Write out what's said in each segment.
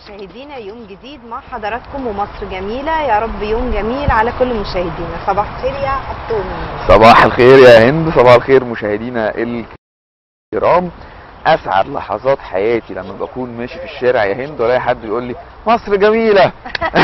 مشاهدينا يوم جديد مع حضراتكم ومصر جميلة يا رب يوم جميل على كل مشاهدينا صباح الخير يا حطومي صباح الخير يا هند صباح الخير مشاهدينا الكرام اسعد لحظات حياتي لما بكون ماشي في الشارع يا هند والاقي حد يقول لي مصر جميله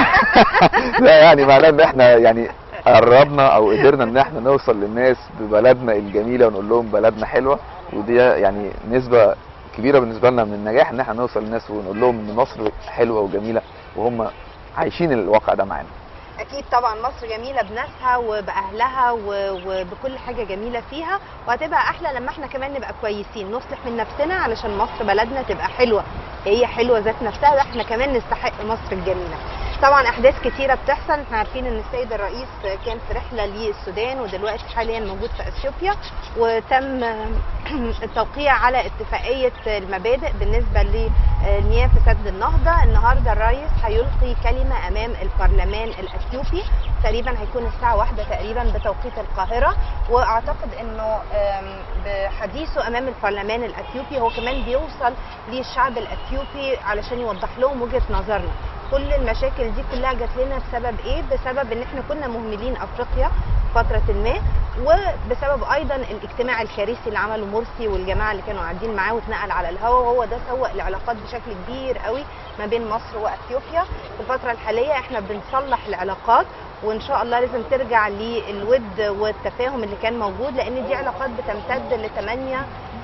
لا يعني معناه ان احنا يعني قربنا او قدرنا ان احنا نوصل للناس ببلدنا الجميله ونقول لهم بلدنا حلوه ودي يعني نسبه كبيره بالنسبه لنا من النجاح ان احنا نوصل للناس ونقول لهم ان مصر حلوه وجميله وهم عايشين الواقع ده معانا اكيد طبعا مصر جميله بناسها وباهلها و- وبكل حاجه جميله فيها وهتبقى احلى لما احنا كمان نبقى كويسين نصلح من نفسنا علشان مصر بلدنا تبقى حلوه هي حلوه ذات نفسها واحنا كمان نستحق مصر الجميله طبعا احداث كتيره بتحصل احنا عارفين ان السيد الرئيس كان في رحله للسودان ودلوقتي حاليا موجود في اثيوبيا وتم التوقيع على اتفاقيه المبادئ بالنسبه للمياه في سد النهضه النهارده الرئيس هيلقي كلمه امام البرلمان الاثيوبي تقريبا هيكون الساعه واحدة تقريبا بتوقيت القاهره واعتقد انه آم، بحديثه امام البرلمان الاثيوبي هو كمان بيوصل للشعب الاثيوبي علشان يوضح لهم وجهه نظرنا كل المشاكل دي كلها جات لنا بسبب ايه بسبب ان احنا كنا مهملين افريقيا فترة ما وبسبب ايضا الاجتماع الكارثي اللي عمله مرسي والجماعه اللي كانوا قاعدين معاه واتنقل على الهوا وهو ده سوق العلاقات بشكل كبير قوي ما بين مصر واثيوبيا في الفتره الحاليه احنا بنصلح العلاقات وان شاء الله لازم ترجع للود والتفاهم اللي كان موجود لان دي علاقات بتمتد ل 8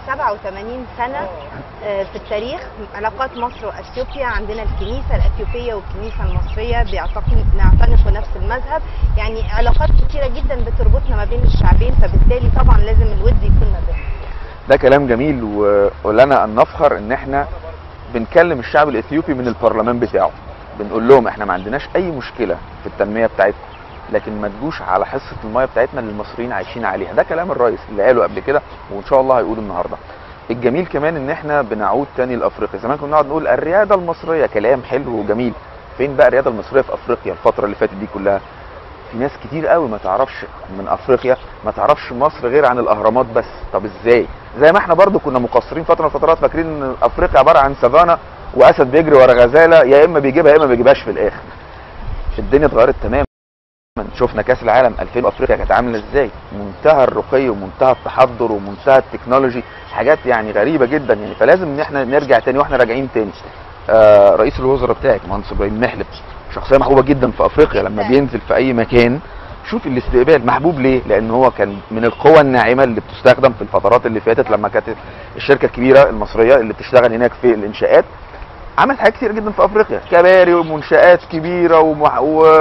87 سنه آه، في التاريخ علاقات مصر واثيوبيا عندنا الكنيسه الاثيوبيه والكنيسه المصريه بيعتقد نعتنق نفس المذهب يعني علاقات كتيره جدا بتربطنا ما بين الشعبين فبالتالي طبعا لازم الود يكون ما بينهم ده كلام جميل و- ولنا ان نفخر ان احنا بنكلم الشعب الاثيوبي من البرلمان بتاعه بنقول لهم احنا ما عندناش اي مشكله في التنميه بتاعتكم لكن ما تجوش على حصه الميه بتاعتنا اللي المصريين عايشين عليها ده كلام الرئيس اللي قاله قبل كده وان شاء الله هيقوله النهارده الجميل كمان ان احنا بنعود تاني لافريقيا زمان كنا نقعد نقول الرياده المصريه كلام حلو وجميل فين بقى الرياده المصريه في افريقيا الفتره اللي فاتت دي كلها في ناس كتير قوي ما تعرفش من افريقيا ما تعرفش مصر غير عن الاهرامات بس طب ازاي زي ما احنا برضو كنا مقصرين فتره من الفترات فاكرين ان افريقيا عباره عن سافانا واسد بيجري ورا غزاله يا اما بيجيبها يا اما ما بيجيبهاش في الاخر الدنيا اتغيرت تماما شفنا كاس العالم 2000 افريقيا كانت عامله ازاي منتهى الرقي ومنتهى التحضر ومنتهى التكنولوجي حاجات يعني غريبه جدا يعني فلازم ان احنا نرجع تاني واحنا راجعين تاني آه رئيس الوزراء بتاعك مهندس ابراهيم محلب شخصيه محبوبه جدا في افريقيا لما جداً. بينزل في اي مكان شوف الاستقبال محبوب ليه لان هو كان من القوى الناعمه اللي بتستخدم في الفترات اللي فاتت لما كانت الشركه الكبيره المصريه اللي بتشتغل هناك في الانشاءات عملت حاجات كتير جدا في افريقيا كباري ومنشات كبيره ومح-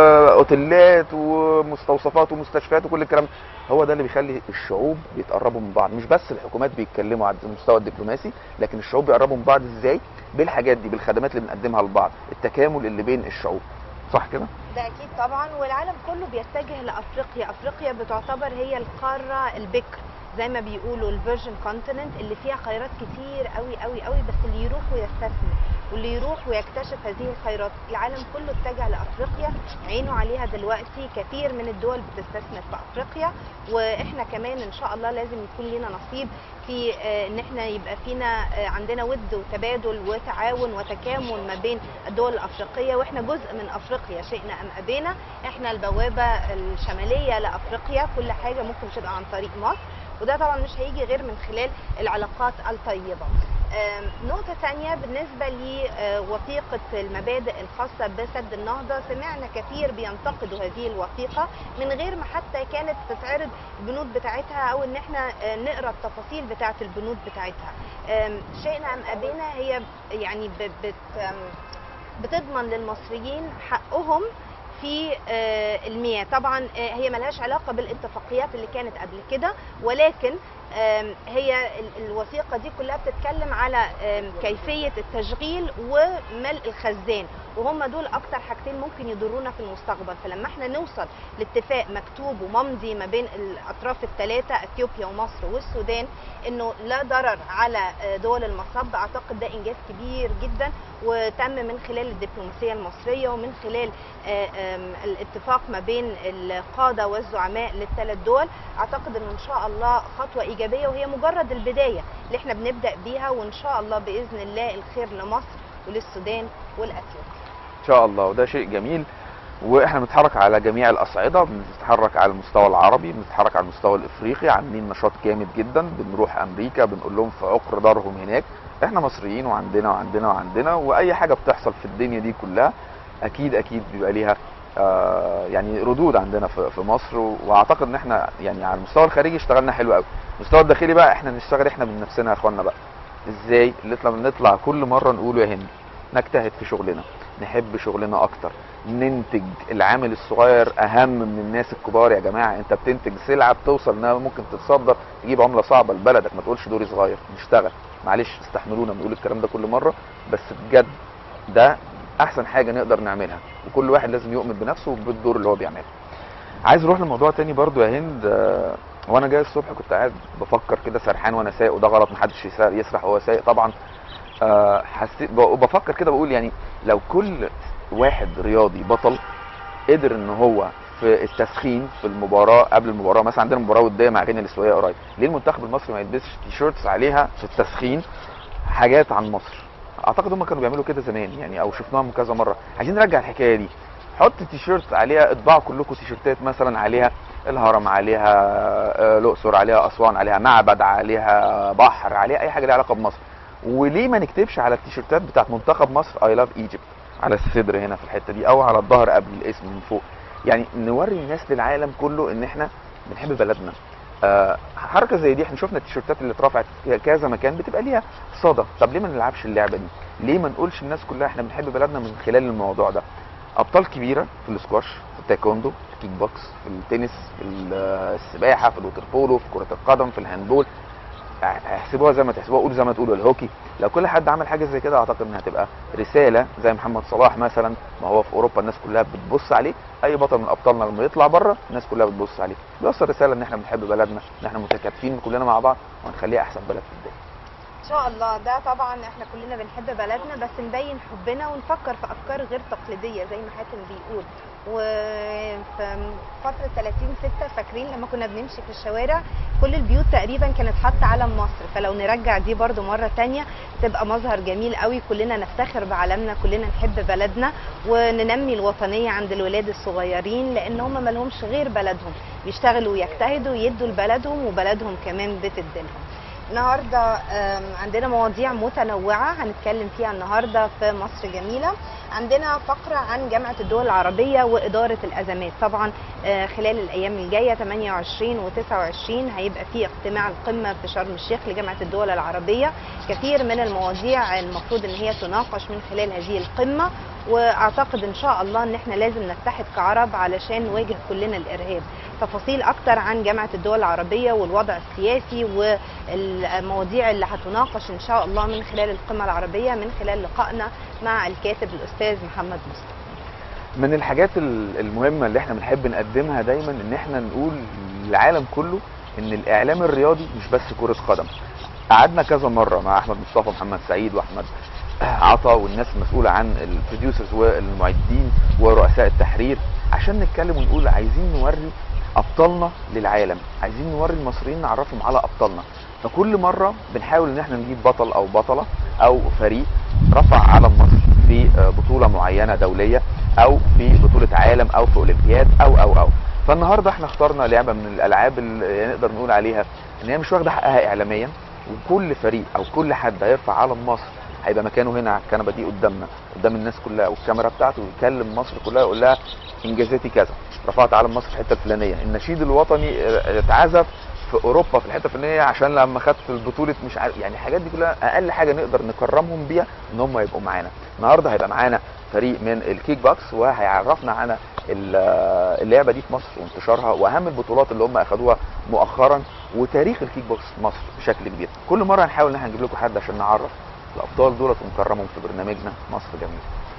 واوتيلات ومستوصفات ومستشفيات وكل الكلام ده. هو ده اللي بيخلي الشعوب بيتقربوا من بعض مش بس الحكومات بيتكلموا على المستوى الدبلوماسي لكن الشعوب بيقربوا من بعض ازاي بالحاجات دي بالخدمات اللي بنقدمها لبعض التكامل اللي بين الشعوب صح كده ده اكيد طبعا والعالم كله بيتجه لافريقيا افريقيا بتعتبر هي القاره البكر زي ما بيقولوا الفيرجن كونتيننت اللي فيها خيرات كتير قوي قوي قوي بس اللي يروح ويستثمر واللي يروح ويكتشف هذه الخيرات العالم كله اتجه لافريقيا عينه عليها دلوقتي كثير من الدول بتستثمر في افريقيا واحنا كمان ان شاء الله لازم يكون لنا نصيب في آه، ان احنا يبقى فينا آه، عندنا ود وتبادل وتعاون وتكامل ما بين الدول الافريقيه واحنا جزء من افريقيا شئنا ام ابينا احنا البوابه الشماليه لافريقيا كل حاجه ممكن تبقى عن طريق مصر وده طبعا مش هيجي غير من خلال العلاقات الطيبه آم، نقطة تانية بالنسبة لوثيقة المبادئ الخاصة بسد النهضة سمعنا كثير بينتقدوا هذه الوثيقة من غير ما حتى كانت تتعرض البنود بتاعتها أو إن احنا آه، نقرا التفاصيل بتاعة البنود بتاعتها آم، شئنا أم أبينا هي يعني ب- بت آم، بتضمن للمصريين حقهم في آه، المياه طبعا آه، هي ملهاش علاقة بالاتفاقيات اللي كانت قبل كده ولكن آم، هي ال- الوثيقة دي كلها بتتكلم على آم، كيفية التشغيل وملء الخزان وهم دول أكتر حاجتين ممكن يضرونا في المستقبل فلما احنا نوصل لاتفاق مكتوب وممضي ما بين الأطراف الثلاثة أثيوبيا ومصر والسودان إنه لا ضرر على آه، دول المصب أعتقد ده إنجاز كبير جدا وتم من خلال الدبلوماسية المصرية ومن خلال آه، آم، الاتفاق ما بين القادة والزعماء للثلاث دول اعتقد انه ان شاء الله خطوه ايجابيه وهي مجرد البدايه اللي احنا بنبدا بيها وان شاء الله باذن الله الخير لمصر وللسودان والاثيوبي ان شاء الله وده شيء جميل واحنا بنتحرك على جميع الاصعده بنتحرك على المستوى العربي بنتحرك على المستوى الافريقي عاملين نشاط جامد جدا بنروح امريكا بنقول لهم في عقر دارهم هناك احنا مصريين وعندنا وعندنا وعندنا واي حاجه بتحصل في الدنيا دي كلها اكيد اكيد بيبقى ليها آه يعني ردود عندنا في في مصر واعتقد ان احنا يعني على المستوى الخارجي اشتغلنا حلو قوي المستوى الداخلي بقى احنا نشتغل احنا بنفسنا يا اخوانا بقى ازاي اللي نطلع نطلع كل مره نقول يا هند نجتهد في شغلنا نحب شغلنا اكتر ننتج العامل الصغير اهم من الناس الكبار يا جماعه انت بتنتج سلعه بتوصل انها ممكن تتصدر تجيب عمله صعبه لبلدك ما تقولش دوري صغير نشتغل معلش استحملونا بنقول الكلام ده كل مره بس بجد ده احسن حاجه نقدر نعملها وكل واحد لازم يؤمن بنفسه وبالدور اللي هو بيعمله عايز اروح لموضوع تاني برضو يا هند آه، وانا جاي الصبح كنت قاعد بفكر كده سرحان وانا سايق وده غلط محدش يسرح يسرح وهو سايق طبعا آه، حسيت ب- بفكر كده بقول يعني لو كل واحد رياضي بطل قدر ان هو في التسخين في المباراه قبل المباراه مثلا عندنا مباراه وديه مع غينيا الاستوائيه قريب ليه المنتخب المصري ما يلبسش تيشيرتس عليها في التسخين حاجات عن مصر اعتقد هم كانوا بيعملوا كده زمان يعني او شفناهم كذا مره عايزين نرجع الحكايه دي حط تيشيرت عليها اطبعوا كلكم تيشيرتات مثلا عليها الهرم عليها آه، الاقصر عليها اسوان عليها معبد عليها بحر عليها اي حاجه ليها علاقه بمصر وليه ما نكتبش على التيشيرتات بتاعت منتخب مصر اي لاف ايجيبت على الصدر هنا في الحته دي او على الظهر قبل الاسم من فوق يعني نوري الناس للعالم كله ان احنا بنحب بلدنا آه حركه زي دي احنا شفنا التيشيرتات اللي اترفعت في كذا مكان بتبقى ليها صدى طب ليه ما نلعبش اللعبه دي ليه ما نقولش الناس كلها احنا بنحب بلدنا من خلال الموضوع ده ابطال كبيره في الاسكواش في التايكوندو في الكيك بوكس في التنس في ال- السباحه في الوتر بولو في كره القدم في الهاندبول احسبوها زي ما تحسبوها قولوا زي ما تقولوا الهوكي لو كل حد عمل حاجه زي كده اعتقد انها هتبقى رساله زي محمد صلاح مثلا ما هو في اوروبا الناس كلها بتبص عليه اي بطل من ابطالنا لما يطلع بره الناس كلها بتبص عليه بيوصل رساله ان احنا بنحب بلدنا ان احنا متكاتفين كلنا مع بعض وهنخليها احسن بلد في الدنيا ان شاء الله ده طبعا احنا كلنا بنحب بلدنا بس نبين حبنا ونفكر في افكار غير تقليديه زي ما حاتم بيقول وفي فتره 30 6 فاكرين لما كنا بنمشي في الشوارع كل البيوت تقريبا كانت حاطه علم مصر فلو نرجع دي برضو مره تانية تبقى مظهر جميل قوي كلنا نفتخر بعلمنا كلنا نحب بلدنا وننمي الوطنيه عند الولاد الصغيرين لان هم مالهمش غير بلدهم بيشتغلوا ويجتهدوا يدوا لبلدهم وبلدهم كمان بتديلهم النهارده آم، عندنا مواضيع متنوعه هنتكلم فيها النهارده في مصر جميله عندنا فقره عن جامعه الدول العربيه واداره الازمات طبعا آه، خلال الايام الجايه 28 و29 هيبقى في اجتماع القمه في شرم الشيخ لجامعه الدول العربيه كثير من المواضيع المفروض ان هي تناقش من خلال هذه القمه واعتقد ان شاء الله ان احنا لازم نتحد كعرب علشان نواجه كلنا الارهاب تفاصيل اكتر عن جامعه الدول العربيه والوضع السياسي والمواضيع اللي هتناقش ان شاء الله من خلال القمه العربيه من خلال لقائنا مع الكاتب الاستاذ محمد مصطفى من الحاجات ال- المهمه اللي احنا بنحب نقدمها دايما ان احنا نقول للعالم كله ان الاعلام الرياضي مش بس كره قدم قعدنا كذا مره مع احمد مصطفى محمد سعيد واحمد عطا والناس المسؤوله عن البروديوسرز والمعدين ورؤساء التحرير عشان نتكلم ونقول عايزين نوري ابطالنا للعالم عايزين نوري المصريين نعرفهم على ابطالنا فكل مره بنحاول ان احنا نجيب بطل او بطله او فريق رفع علم مصر في آه، بطوله معينه دوليه او في بطوله عالم او في اولمبياد او او او فالنهارده احنا اخترنا لعبه من الالعاب اللي نقدر نقول عليها ان هي مش واخده حقها اعلاميا وكل فريق او كل حد هيرفع علم مصر هيبقى مكانه هنا على الكنبه دي قدامنا قدام الناس كلها والكاميرا بتاعته ويكلم مصر كلها يقول لها انجازاتي كذا رفعت علم مصر في الحته الفلانيه النشيد الوطني اه، اتعزف في اوروبا في الحته الفلانيه عشان لما خدت في البطوله مش عارف يعني الحاجات دي كلها اقل حاجه نقدر نكرمهم بيها ان هم يبقوا معانا النهارده هيبقى معانا فريق من الكيك بوكس وهيعرفنا عن ال- اللعبه دي في مصر وانتشارها واهم البطولات اللي هم اخدوها مؤخرا وتاريخ الكيك بوكس في مصر بشكل كبير كل مره هنحاول ان احنا نجيب لكم حد عشان نعرف الابطال دولت ونكرمهم في برنامجنا مصر جميل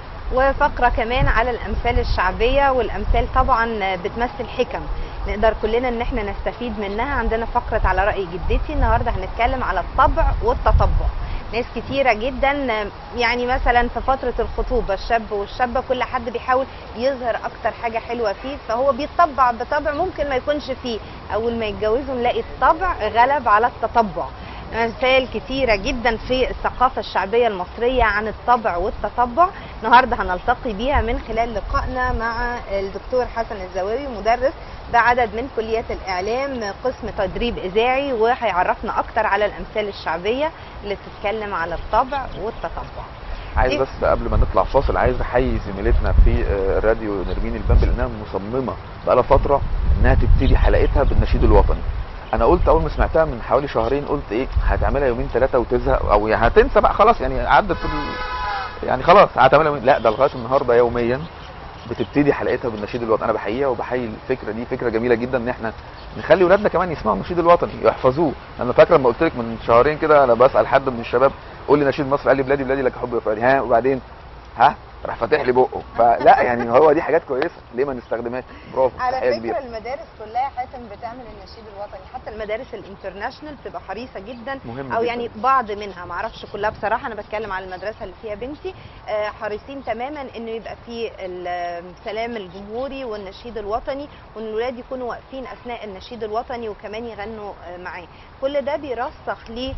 وفقره كمان على الامثال الشعبيه والامثال طبعا بتمثل حكم نقدر كلنا ان احنا نستفيد منها عندنا فقره على راي جدتي النهارده هنتكلم على الطبع والتطبع ناس كتيرة جدا يعني مثلا في فترة الخطوبة الشاب والشابة كل حد بيحاول يظهر أكتر حاجة حلوة فيه فهو بيتطبع بطبع ممكن ما يكونش فيه أول ما يتجوزوا نلاقي الطبع غلب على التطبع مسائل كتيرة جدا في الثقافة الشعبية المصرية عن الطبع والتطبع النهاردة هنلتقي بيها من خلال لقائنا مع الدكتور حسن الزواوي مدرس بعدد من كليات الإعلام قسم تدريب إذاعي وهيعرفنا أكتر على الأمثال الشعبية اللي بتتكلم على الطبع والتطبع عايز إيه؟ بس قبل ما نطلع فاصل عايز احيي زميلتنا في آه، راديو نرمين البنب لانها مصممه بقالها فتره انها تبتدي حلقتها بالنشيد الوطني انا قلت اول ما سمعتها من حوالي شهرين قلت ايه هتعملها يومين ثلاثه وتزهق او يعني هتنسى بقى خلاص يعني عدت ال... يعني خلاص هتعملها يومين لا ده لغايه النهارده يوميا بتبتدي حلقتها بالنشيد الوطني انا بحييها وبحيي الفكره دي فكره جميله جدا ان احنا نخلي ولادنا كمان يسمعوا النشيد الوطني يحفظوه انا فاكره لما قلت لك من شهرين كده انا بسال حد من الشباب قول لي نشيد مصر قال لي بلادي بلادي لك حب فؤادي ها وبعدين ها راح فاتح لي بقه فلا يعني هو دي حاجات كويسه ليه ما نستخدمهاش برافو على تحية فكره كبيرة. المدارس كلها حاتم بتعمل النشيد الوطني حتى المدارس الانترناشونال بتبقى حريصه جدا مهم او جداً. يعني بعض منها معرفش كلها بصراحه انا بتكلم على المدرسه اللي فيها بنتي آه، حريصين تماما انه يبقى في السلام الجمهوري والنشيد الوطني وان الولاد يكونوا واقفين اثناء النشيد الوطني وكمان يغنوا آه، معاه كل ده بيرسخ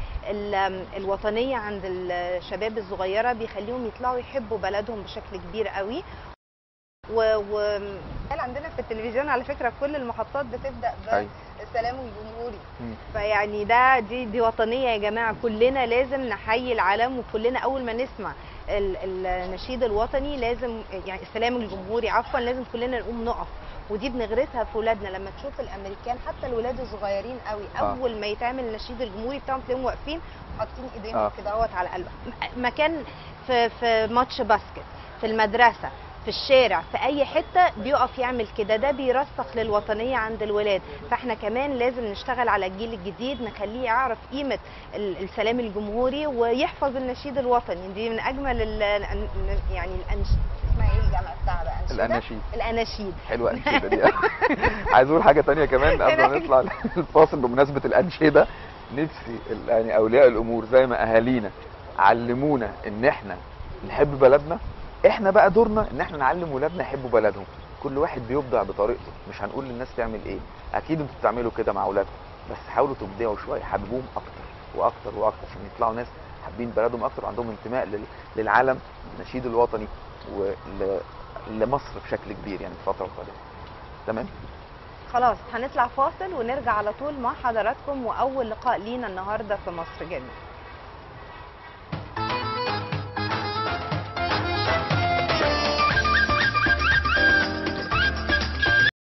للوطنيه عند الشباب الصغيره بيخليهم يطلعوا يحبوا بلدهم بشكل كبير قوي و, و... قال عندنا في التلفزيون على فكره كل المحطات بتبدا أيوة. بالسلام الجمهوري مم. فيعني ده دي دي وطنيه يا جماعه كلنا لازم نحيي العلم وكلنا اول ما نسمع ال- النشيد الوطني لازم يعني السلام الجمهوري عفوا لازم كلنا نقوم نقف ودي بنغرسها في ولادنا لما تشوف الامريكان حتى الولاد الصغيرين قوي آه. اول ما يتعمل النشيد الجمهوري بتاعهم تلاقيهم واقفين حاطين ايديهم آه. كده اهوت على قلبهم م- مكان في في ماتش باسكت في المدرسه في الشارع في اي حته بيقف يعمل كده ده بيرسخ للوطنيه عند الولاد فاحنا كمان لازم نشتغل على الجيل الجديد نخليه يعرف قيمه ال- السلام الجمهوري ويحفظ النشيد الوطني دي من اجمل ال يعني الأنش... اسمها ايه الجامعه بتاعها بقى أنشدة؟ الاناشيد الاناشيد حلوه الانشده دي عايز اقول حاجه تانية كمان قبل ما نطلع الفاصل بمناسبه الانشده نفسي ال- يعني اولياء الامور زي ما اهالينا علمونا ان احنا نحب بلدنا احنا بقى دورنا ان احنا نعلم ولادنا يحبوا بلدهم كل واحد بيبدع بطريقته مش هنقول للناس تعمل ايه اكيد انتوا بتعملوا كده مع اولادكم بس حاولوا تبدعوا شويه حببوهم اكتر واكتر واكتر عشان يطلعوا ناس حابين بلدهم اكتر وعندهم انتماء لل- للعالم النشيد الوطني ولمصر بشكل كبير يعني في الفتره القادمه تمام خلاص هنطلع فاصل ونرجع على طول مع حضراتكم واول لقاء لينا النهارده في مصر جميل